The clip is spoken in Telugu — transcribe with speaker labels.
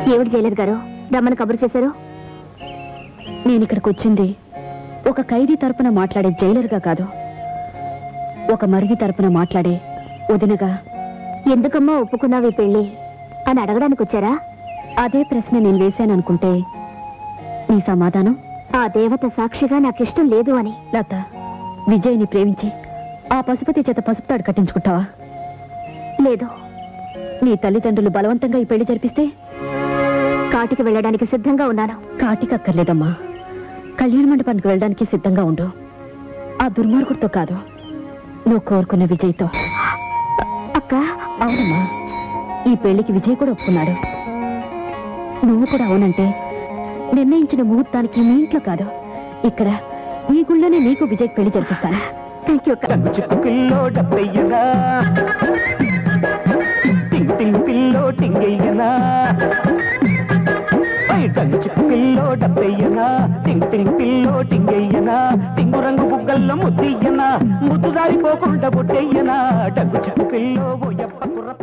Speaker 1: ఏమిటి జయలలిత గారు రమ్మని కబురు చేశారు
Speaker 2: నేను ఇక్కడికి వచ్చింది ఒక ఖైదీ తరపున మాట్లాడే జైలర్గా కాదు ఒక మరిది తరపున మాట్లాడే వదినగా
Speaker 1: ఎందుకమ్మా ఒప్పుకున్నావు ఈ పెళ్లి అని అడగడానికి వచ్చారా
Speaker 2: అదే ప్రశ్న నేను వేశాను అనుకుంటే నీ సమాధానం
Speaker 1: ఆ దేవత సాక్షిగా నాకిష్టం లేదు అని
Speaker 2: లత విజయ్ని ప్రేమించి ఆ పశుపతి చేత పసుపు తాడు కట్టించుకుంటావా
Speaker 1: లేదు
Speaker 2: నీ తల్లిదండ్రులు బలవంతంగా ఈ పెళ్లి జరిపిస్తే
Speaker 1: కాటికి వెళ్ళడానికి సిద్ధంగా ఉన్నాను
Speaker 2: కాటికక్కర్లేదమ్మా కళ్యాణ మండపానికి వెళ్ళడానికి సిద్ధంగా ఉండు ఆ దుర్మార్గుడితో కాదు నువ్వు కోరుకున్న విజయ్తో
Speaker 1: అక్క
Speaker 2: అవునమ్మా ఈ పెళ్లికి విజయ్ కూడా ఒప్పుకున్నాడు నువ్వు కూడా అవునంటే నిర్ణయించిన ముహూర్తానికి మీ ఇంట్లో కాదు ఇక్కడ ఈ గుళ్ళోనే నీకు విజయ్ పెళ్లి జరిపిస్తాను
Speaker 1: థ్యాంక్ యూ అక్క
Speaker 3: చిక్కు పిల్లో డబ్బయ్యనా టింగ్ టింగ్ పిల్లో టింగయ్యనా చిక్కు పిల్లో డబ్బయ్యనా టింగ్ టింగ్ పిల్లో టింగయ్యనా టింగు రంగు బుగ్గల్లో ముద్దయ్యనా ముద్దు జారిపోకుండా బొట్టయ్యనా డగ్గు చిక్కు పిల్లో ఓ యప్ప కుర్ర